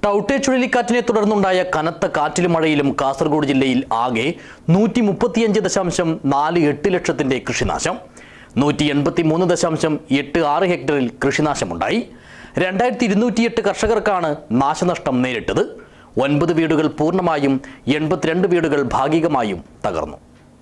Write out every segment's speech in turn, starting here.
ടൌട്ടെ ചുഴലിക്കാറ്റിനെ തുടർന്നുണ്ടായ കനത്ത കാറ്റിലും മഴയിലും കാസർഗോഡ് ജില്ലയിൽ ആകെ നൂറ്റി മുപ്പത്തിയഞ്ച് ദശാംശം നാല് എട്ട് ലക്ഷത്തിന്റെ കൃഷിനാശം നൂറ്റി എൺപത്തി മൂന്ന് ദശാംശം എട്ട് ആറ് ഹെക്ടറിൽ കൃഷിനാശമുണ്ടായി രണ്ടായിരത്തി ഇരുന്നൂറ്റിയെട്ട് കർഷകർക്കാണ് നാശനഷ്ടം നേരിട്ടത് ഒൻപത് വീടുകൾ പൂർണ്ണമായും എൺപത്തിരണ്ട് വീടുകൾ ഭാഗികമായും തകർന്നു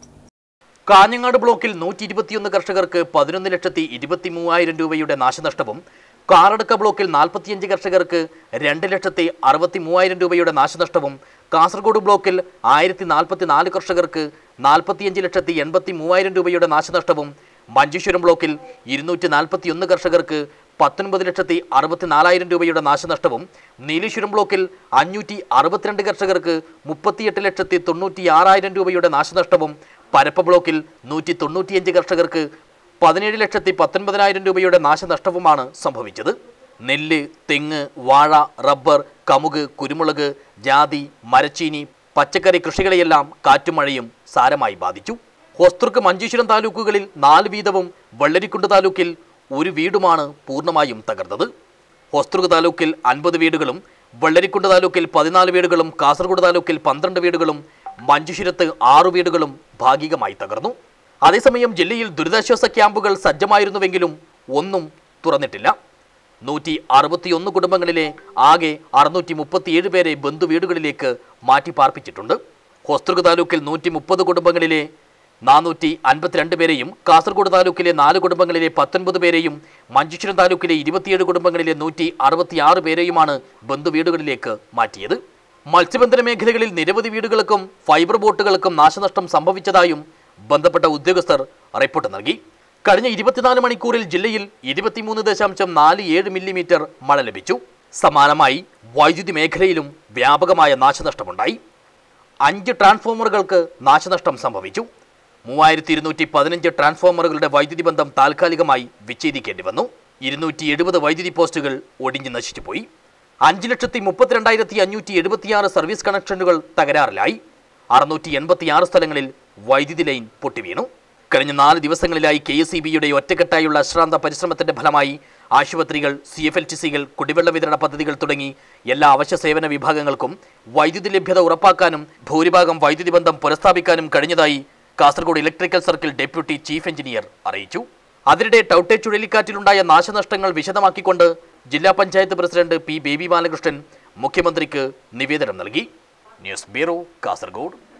കാഞ്ഞങ്ങാട് ബ്ലോക്കിൽ നൂറ്റി ഇരുപത്തിയൊന്ന് കർഷകർക്ക് പതിനൊന്ന് ലക്ഷത്തി ഇരുപത്തി മൂവായിരം രൂപയുടെ നാശനഷ്ടവും കാറടുക്ക ബ്ലോക്കിൽ നാൽപ്പത്തിയഞ്ച് കർഷകർക്ക് രണ്ട് ലക്ഷത്തി അറുപത്തി മൂവായിരം രൂപയുടെ നാശനഷ്ടവും കാസർഗോഡ് ബ്ലോക്കിൽ ആയിരത്തി നാൽപ്പത്തി നാല് കർഷകർക്ക് നാൽപ്പത്തിയഞ്ച് ലക്ഷത്തി എൺപത്തി മൂവായിരം രൂപയുടെ നാശനഷ്ടവും മഞ്ചേശ്വരം ബ്ലോക്കിൽ ഇരുന്നൂറ്റി നാൽപ്പത്തിയൊന്ന് കർഷകർക്ക് പത്തൊൻപത് ലക്ഷത്തി അറുപത്തി നാലായിരം രൂപയുടെ നാശനഷ്ടവും നീലേശ്വരം ബ്ലോക്കിൽ അഞ്ഞൂറ്റി അറുപത്തിരണ്ട് കർഷകർക്ക് മുപ്പത്തിയെട്ട് ലക്ഷത്തി തൊണ്ണൂറ്റി ആറായിരം രൂപയുടെ നാശനഷ്ടവും പരപ്പ ബ്ലോക്കിൽ നൂറ്റി തൊണ്ണൂറ്റിയഞ്ച് കർഷകർക്ക് പതിനേഴ് ലക്ഷത്തി പത്തൊൻപതിനായിരം രൂപയുടെ നാശനഷ്ടവുമാണ് സംഭവിച്ചത് നെല്ല് തെങ്ങ് വാഴ റബ്ബർ കമുക് കുരുമുളക് ജാതി മരച്ചീനി പച്ചക്കറി കൃഷികളെയെല്ലാം കാറ്റും മഴയും സാരമായി ബാധിച്ചു ഹൊസ്തൃക്ക് മഞ്ചേശ്വരം താലൂക്കുകളിൽ നാല് വീതവും വെള്ളരിക്കുണ്ട് താലൂക്കിൽ ഒരു വീടുമാണ് പൂർണ്ണമായും തകർന്നത് ഹൊസ്തൃക് താലൂക്കിൽ അൻപത് വീടുകളും വെള്ളരിക്കുണ്ട് താലൂക്കിൽ പതിനാല് വീടുകളും കാസർഗോഡ് താലൂക്കിൽ പന്ത്രണ്ട് വീടുകളും മഞ്ചേശ്വരത്ത് ആറു വീടുകളും ഭാഗികമായി തകർന്നു അതേസമയം ജില്ലയിൽ ദുരിതാശ്വാസ ക്യാമ്പുകൾ സജ്ജമായിരുന്നുവെങ്കിലും ഒന്നും തുറന്നിട്ടില്ല നൂറ്റി അറുപത്തിയൊന്ന് കുടുംബങ്ങളിലെ ആകെ അറുന്നൂറ്റി മുപ്പത്തിയേഴ് പേരെ ബന്ധുവീടുകളിലേക്ക് മാറ്റി പാർപ്പിച്ചിട്ടുണ്ട് ഹൊസ്തൃക് താലൂക്കിൽ നൂറ്റി മുപ്പത് കുടുംബങ്ങളിലെ നാനൂറ്റി അൻപത്തിരണ്ട് പേരെയും കാസർഗോഡ് താലൂക്കിലെ നാല് കുടുംബങ്ങളിലെ പത്തൊൻപത് പേരെയും മഞ്ചേശ്വരം താലൂക്കിലെ ഇരുപത്തിയേഴ് കുടുംബങ്ങളിലെ നൂറ്റി അറുപത്തിയാറ് പേരെയുമാണ് ബന്ധുവീടുകളിലേക്ക് മാറ്റിയത് മത്സ്യബന്ധന മേഖലകളിൽ നിരവധി വീടുകൾക്കും ഫൈബർ ബോട്ടുകൾക്കും നാശനഷ്ടം സംഭവിച്ചതായും ബന്ധപ്പെട്ട ഉദ്യോഗസ്ഥർ റിപ്പോർട്ട് നൽകി കഴിഞ്ഞ ഇരുപത്തിനാല് മണിക്കൂറിൽ ജില്ലയിൽ ഇരുപത്തിമൂന്ന് ദശാംശം നാല് ഏഴ് മില്ലിമീറ്റർ മഴ ലഭിച്ചു സമാനമായി വൈദ്യുതി മേഖലയിലും വ്യാപകമായ നാശനഷ്ടമുണ്ടായി അഞ്ച് ട്രാൻസ്ഫോമറുകൾക്ക് നാശനഷ്ടം സംഭവിച്ചു മൂവായിരത്തി ഇരുന്നൂറ്റി പതിനഞ്ച് ട്രാൻസ്ഫോമറുകളുടെ വൈദ്യുതി ബന്ധം താൽക്കാലികമായി വിച്ഛേദിക്കേണ്ടി വന്നു ഇരുന്നൂറ്റി എഴുപത് വൈദ്യുതി പോസ്റ്റുകൾ ഒടിഞ്ഞു നശിച്ചുപോയി അഞ്ച് ലക്ഷത്തി മുപ്പത്തിരണ്ടായിരത്തി അഞ്ഞൂറ്റി എഴുപത്തിയാറ് സർവീസ് കണക്ഷനുകൾ തകരാറിലായി അറുന്നൂറ്റി എൺപത്തിയാറ് സ്ഥലങ്ങളിൽ വൈദ്യുതി ലൈൻ പൊട്ടിവീണു കഴിഞ്ഞ നാല് ദിവസങ്ങളിലായി കെ എസ് ഇ ബിയുടെ ഒറ്റക്കെട്ടായുള്ള അശ്രാന്ത പരിശ്രമത്തിന്റെ ഫലമായി ആശുപത്രികൾ സി എഫ് എൽ ടി സികൾ കുടിവെള്ള വിതരണ പദ്ധതികൾ തുടങ്ങി എല്ലാ അവശ്യ സേവന വിഭാഗങ്ങൾക്കും വൈദ്യുതി ലഭ്യത ഉറപ്പാക്കാനും ഭൂരിഭാഗം വൈദ്യുതി ബന്ധം പുനഃസ്ഥാപിക്കാനും കഴിഞ്ഞതായി Kasaragod electrical circle deputy chief engineer അറിയിച്ചു അതിനിടെ ടൌട്ടെ ചുഴലിക്കാറ്റിലുണ്ടായ നാശനഷ്ടങ്ങൾ വിശദമാക്കിക്കൊണ്ട് ജില്ലാ പഞ്ചായത്ത് പ്രസിഡന്റ് പി ബേബി ബാലകൃഷ്ണൻ മുഖ്യമന്ത്രിക്ക് നിവേദനം നൽകി ന്യൂസ് ബ്യൂറോ കാസർഗോഡ്